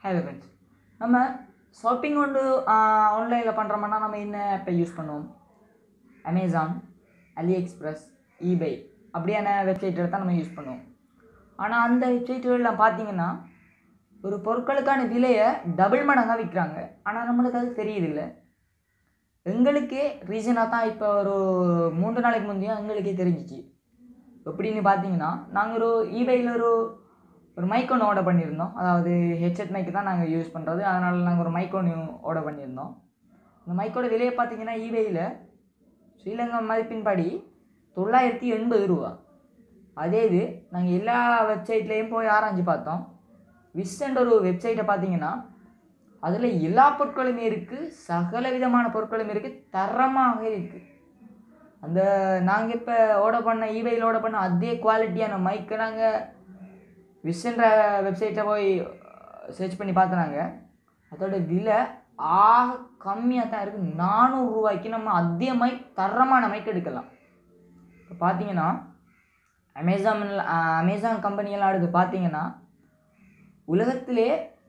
hello friends நம்ம shopping ஒன்று ஆன்லைனில் பண்ணுறோம்னா நம்ம என்ன ஆப்பை யூஸ் பண்ணுவோம் அமேசான் அலி எக்ஸ்பிரஸ் eBay அப்படியான வெப்சைட்டில் தான் நம்ம யூஸ் பண்ணுவோம் ஆனால் அந்த வெப்சைட்டுகளில் பார்த்தீங்கன்னா ஒரு பொருட்களுக்கான விலையை டபுள் மடங்காக விற்கிறாங்க ஆனால் நம்மளுக்கு அது தெரியுதில்ல எங்களுக்கே ரீசனாக தான் இப்போ ஒரு மூன்று நாளைக்கு முந்தையும் எங்களுக்கே தெரிஞ்சிச்சு எப்படின்னு பார்த்தீங்கன்னா நாங்கள் ஒரு ஈபையில் ஒரு ஒரு மைக் ஒன்று ஆர்டர் பண்ணியிருந்தோம் அதாவது ஹெட்செட் மைக்கு தான் நாங்கள் யூஸ் பண்ணுறது அதனால் நாங்கள் ஒரு மைக் ஒன்று ஆர்டர் பண்ணியிருந்தோம் இந்த மைக்கோட விலையை பார்த்தீங்கன்னா ஈபேயில் ஸ்ரீலங்கா மதிப்பின்படி தொள்ளாயிரத்தி எண்பது ரூபா அதே இது நாங்கள் எல்லா வெப்சைட்லேயும் போய் ஆராய்ஞ்சு பார்த்தோம் விஸ்ன்ற ஒரு வெப்சைட்டை பார்த்தீங்கன்னா அதில் எல்லா பொருட்களுமே இருக்குது சகல விதமான பொருட்களும் இருக்குது தரமாக இருக்குது அந்த நாங்கள் இப்போ ஆர்டர் பண்ண ஈபையில் ஆர்டர் பண்ண அதே குவாலிட்டியான மைக்கை நாங்கள் விஸ்ன்ற வெப்சைட்டை போய் சர்ச் பண்ணி பார்த்தனாங்க அதோட விலை ஆக கம்மியாக தான் இருக்குது நானூறுரூவாய்க்கு நம்ம அதே மைக் தரமான மைக் எடுக்கலாம் இப்போ பார்த்தீங்கன்னா அமேசான் அமேசான் கம்பெனியெல்லாம் எடுத்து பார்த்தீங்கன்னா உலகத்திலே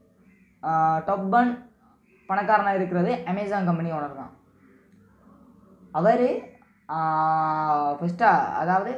டாப் ஒன் பணக்காரனாக இருக்கிறது அமேசான் கம்பெனி ஓனர் தான் அவர் ஃபஸ்ட்டாக அதாவது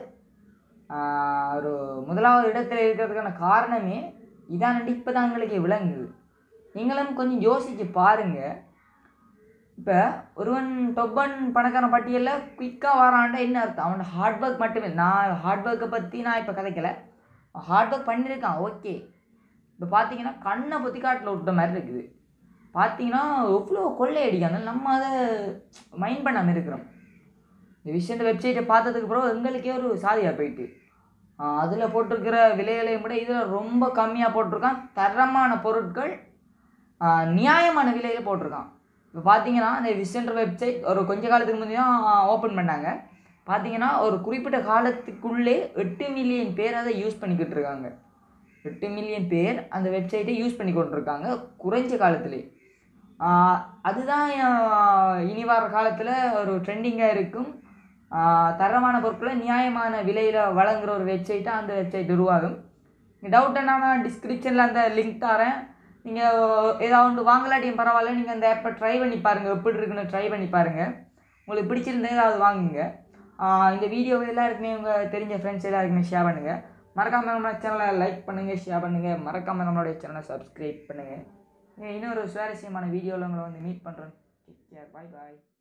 ஆஹ் ஒரு முதலாவது இடத்துல இருக்கிறதுக்கான காரணமே இதானண்டி இப்போ தான் எங்களுக்கு விளங்குது நீங்களும் கொஞ்சம் யோசிச்சு பாருங்க இப்போ ஒருவன் டொப்பன் பணக்காரன் பட்டியலில் குயிக்காக வரான்டா என்ன அர்த்தம் அவன் ஹார்ட் ஒர்க் மட்டுமே நான் ஹார்ட் ஒர்க்கை பற்றி நான் இப்போ கதைக்கல ஹார்ட் ஒர்க் பண்ணியிருக்கான் ஓகே இப்போ பார்த்தீங்கன்னா கண்ணை பொத்தி காட்டில் விட்ட மாதிரி இருக்குது பார்த்தீங்கன்னா எவ்வளோ கொள்ளை அடிக்காங்க நம்ம அதை மைண்ட் பண்ணாமல் இருக்கிறோம் இந்த விஷயம் இந்த வெப்சைட்டை பார்த்ததுக்கு பிறகு எங்களுக்கே ஒரு சாதியாக போயிட்டு அதில் போட்டிருக்கிற விலைகளையும் விட இதில் ரொம்ப கம்மியாக போட்டிருக்கான் தரமான பொருட்கள் ஆ, நியாயமான விலையில் போட்டிருக்கான் இப்போ பார்த்தீங்கன்னா இந்த விசென்டர் வெப்சைட் ஒரு கொஞ்ச காலத்துக்கு முந்தைய ஓப்பன் பண்ணாங்க பார்த்தீங்கன்னா ஒரு குறிப்பிட்ட காலத்துக்குள்ளே எட்டு மில்லியன் பேர் அதை யூஸ் பண்ணிக்கிட்டு இருக்காங்க எட்டு மில்லியன் பேர் அந்த வெப்சைட்டை யூஸ் பண்ணி கொண்டிருக்காங்க குறைஞ்ச காலத்திலே ஆஹ் அதுதான் ஆஹ் இனி வர காலத்தில் ஒரு ட்ரெண்டிங்காக இருக்கும் ஆஹ் தரமான பொருட்களை நியாயமான விலையில் வழங்குற ஒரு வெப்சைட்டாக அந்த வெப்சைட் உருவாகும் டவுட் நான் டிஸ்கிரிப்ஷனில் அந்த லிங்க் தரேன் நீங்கள் ஏதாவது ஒன்று வாங்கலாட்டியும் பரவாயில்ல நீங்கள் அந்த ஆப்பை ட்ரை பண்ணி பாருங்கள் எப்படி இருக்குன்னு ட்ரை பண்ணி பாருங்கள் உங்களுக்கு பிடிச்சிருந்தா ஏதாவது வாங்குங்க ஆஹ் இந்த வீடியோவை எல்லாருக்குமே உங்கள் தெரிஞ்ச ஃப்ரெண்ட்ஸ் எல்லாருக்குமே ஷேர் பண்ணுங்கள் மறக்காமல் நம்மளோட சேனலை லைக் பண்ணுங்கள் ஷேர் பண்ணுங்கள் மறக்காமல் நம்மளுடைய சேனலை சப்ஸ்கிரைப் பண்ணுங்கள் இன்னொரு சுவாரஸ்யமான வீடியோவில் உங்களை வந்து மீட் பண்ணுறேன் பாய் பாய்